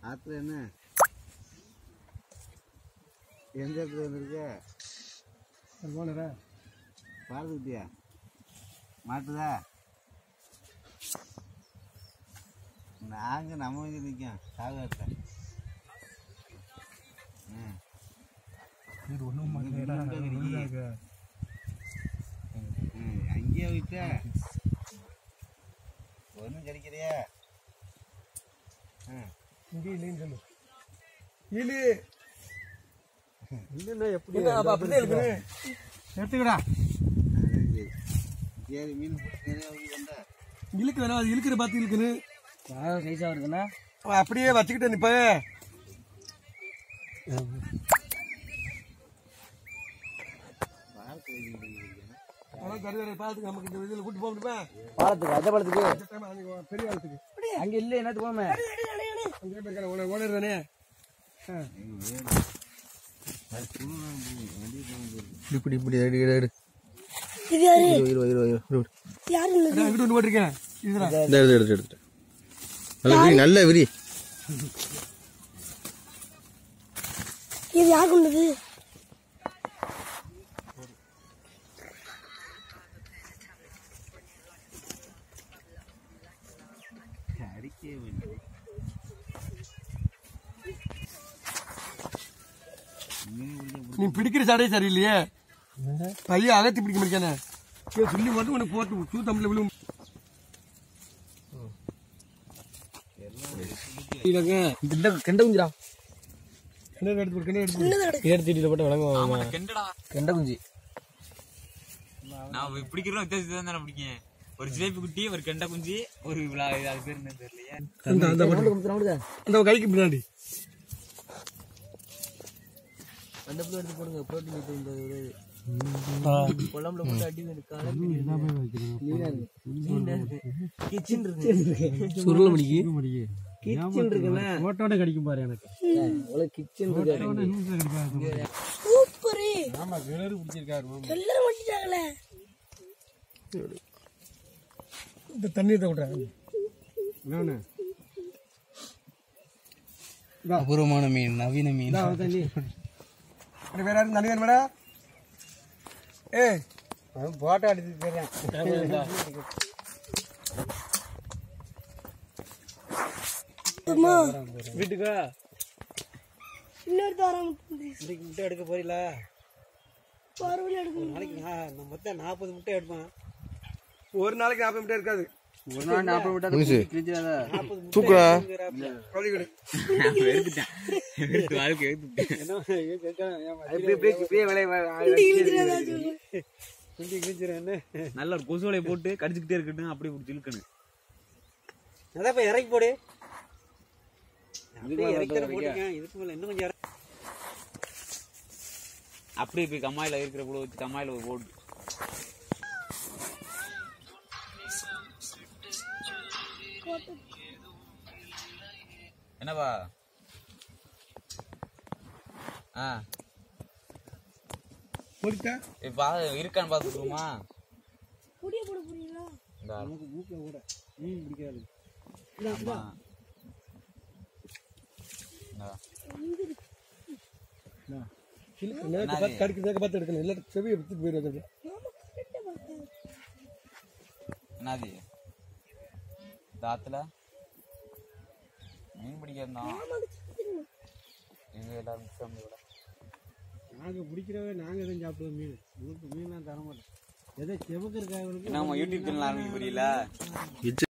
ஆத்துல என்ன எந்த இடத்துல வந்திருக்க போனரா பாரதி குட்டியா மாட்டுதா நாங்க நம்ம வந்து நிற்கும் சாகத்த இது ஒன்றும் அங்கேயே விட்ட ஒன்றும் கிடைக்கிறியா ம் இங்கே இல்லைன்னு சொல்லு இலு இல்லைன்னா எப்படி அப்படியே இருக்கு எடுத்துக்கடா சரி மீன் பிடிச்சி நிறையா வந்தா இழுக்கு வேணா அது இழுக்கிற பார்த்து இழுக்குன்னு சைஸாக இருக்குண்ணா அவன் அப்படியே வச்சுக்கிட்டே நிப்ப பார்க்க வைக்கிறீங்க அதான் கருவேலை பார்த்துக்கு நமக்கு இந்த இதில் கூட்டு போக முடியுமா பாலத்துக்கு அந்த பாலத்துக்கு இந்த time அங்க பெரிய ஆளத்துக்கு அங்கே இல்லை என்னத்து போமே அங்கே போயிருக்கான ஓனர் ஓனர் தானே இப்படி இப்படி எடு எடு எடு இது யாரு இரு இரு இரு இரு யாரு இல்ல அதான் அங்கிட்டு ஒன்று போட்டிருக்கேன் இதுதான் இந்த எடுத்து எடுத்து எடுத்து நல்ல விரி நல்ல விரி இது யார் கொண்டது அடிக்கவே வேண்டாம் நீ பிடிக்கிற சடையே சரியில்லையே பையன் அகத்தி பிடிக்க முடியானே சொல்லி மட்டும் உனக்கு போட்டு சூ தமிழ்ல விழும் இல்லைங்க இந்த கெண்ட குஞ்சிடா கிணறு எடுத்து போடு, கிணறு எடுத்து போடு. ஏறு தீட்டியில் போட்டு வழங்குவாங்க கெண்டடா கெண்ட குஞ்சு நான் பிடிக்கிறோம் வித்தியாசம் தானே பிடிக்கேன் ஒரு ஜிலேபி குட்டி ஒரு கெண்டை குஞ்சு ஒரு விழா- இது அது பேர் என்ன தெரியலையே அந்த அந்த நம்மளுக்கு கொடுத்து நம்மளுக்கு அந்த கைக்கு பின்னாடி அந்த பிள்ளை எடுத்து போடுங்க ப்ரோட்டீன் இது இந்த இது குழம்புல போட்டு அடி காலை கிச்சன் இருக்கு சுருள மணிக்கு கிச்சன் இருக்குல்ல ஓட்டோட கடிக்கும் பாரு எனக்கு அவ்வளோ கிச்சன் இருக்கு சூப்பரு ஆமா கிணறு பிடிச்சிருக்காரு எல்லாரும் வண்டிட்டாங்களே இந்த தண்ணி தான் விட்றாங்க அபூர்வமான மீன் நவீன மீன் தண்ணி அட வேற யாரும் தண்ணி வேணுமாடா ஏய் போட்டோ அடிச்சு போயிடுறேன் அம்மா வீட்டுக்கா இன்னொரு தாரம் இன்னைக்கு முட்டை எடுக்க போறீங்களா பார்வலி எடுக்கணும் நாளைக்கு நான் மொத்தம் நாற்பது முட்டை எடுப்பேன் ஒரு நாளைக்கு நாற்பது முட்டை இருக்காது ஒரு நாள் நாற்பது விட்டா தூக்குடா பள்ளி கொடு வெறுத்துட்டேன் வெறுத்து வாழ்க்கை வெறுத்துட்டேன் நல்ல ஒரு கொசுவலை போட்டு கடிச்சுக்கிட்டே இருக்கட்டும் அப்படி பிடிச்சி இழுக்கணும் அதான் இப்ப இறக்கி போடு அப்படியே இறக்கி தானே போட்டிருக்கேன் இதுக்கு மேல இன்னும் கொஞ்சம் இறக்கி அப்படியே போய் கம்மாயில இருக்கிற கூட வச்சு கம்மாயில ஒரு போட்டு என்னப்பா ஆ போட்டுட்டா இப்ப இருக்கான்னு பாத்துக்குமா முடிய போட போறீங்களா இந்த மூக்கில் கூட மீன் பிடிக்காது ஆமா. இந்தா. நேரத்தை பார்த்து கடிக்க நேரத்தை பார்த்து எடுக்கணும் இல்லை செவியை வித்துட்டு போயிடுவாங்க என்னது இந்த ஆத்துல மீன் பிடிக்கிறதான் இது எல்லாரும் mix பண்ணி விட. நாங்கள் பிடிக்கிறவே நாங்கள் எதுவும் சாப்பிடுவோம் மீன் உங்களுக்கு மீன்லாம் தர மாட்டோம் எதோ செவக்கு இருக்காங்களுக்கு என்ன உங்க யூடியூப் சேனல் ஆரம்பிக்க புரியல